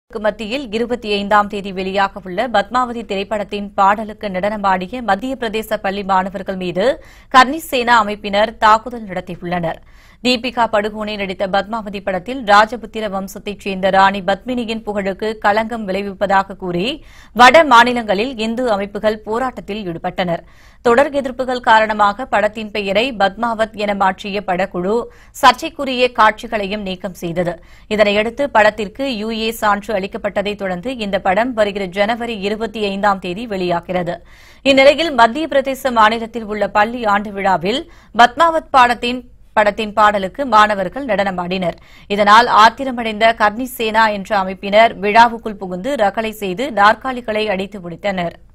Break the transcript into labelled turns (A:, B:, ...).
A: க்கு மத்தியில் இருபத்தி ஐந்தாம் தேதி வெளியாக உள்ள பத்மாவதி திரைப்படத்தின் பாடலுக்கு நடனமாடிய மத்திய பிரதேச பள்ளி மாணவர்கள் மீது கர்னி சேனா அமைப்பினர் தாக்குதல் நடத்தியுள்ளனர் தீபிகா படுகோனே நடித்த பத்மாவதி படத்தில் ராஜபுத்திர வம்சத்தைச் சேர்ந்த ராணி பத்மினியின் புகழுக்கு களங்கம் விளைவிப்பதாக கூறி வட மாநிலங்களில் இந்து அமைப்புகள் போராட்டத்தில் ஈடுபட்டனர் தொடர் எதிர்ப்புகள் காரணமாக படத்தின் பெயரை பத்மாவத் என மாற்றிய படக்குழு சர்ச்சைக்குரிய காட்சிகளையும் நீக்கம் செய்தது இதனையடுத்து படத்திற்கு யுஏ சான்று அளிக்கப்பட்டதைத் தொடர்ந்து இந்த படம் வருகிற ஜனவரி இருபத்தி ஐந்தாம் தேதி வெளியாகிறது இந்நிலையில் மத்திய பிரதேச மாநிலத்தில் உள்ள பள்ளி ஆண்டு விழாவில் பத்மாவத் பாடத்தின் படத்தின் பாடலுக்கு மாணவர்கள் நடனமாடினர் இதனால் ஆத்திரமடைந்த கர்னி சேனா என்ற அமைப்பினர் விழாவுக்குள் புகுந்து ரகளை செய்து நாற்காலிகளை அடித்து முடித்தனா்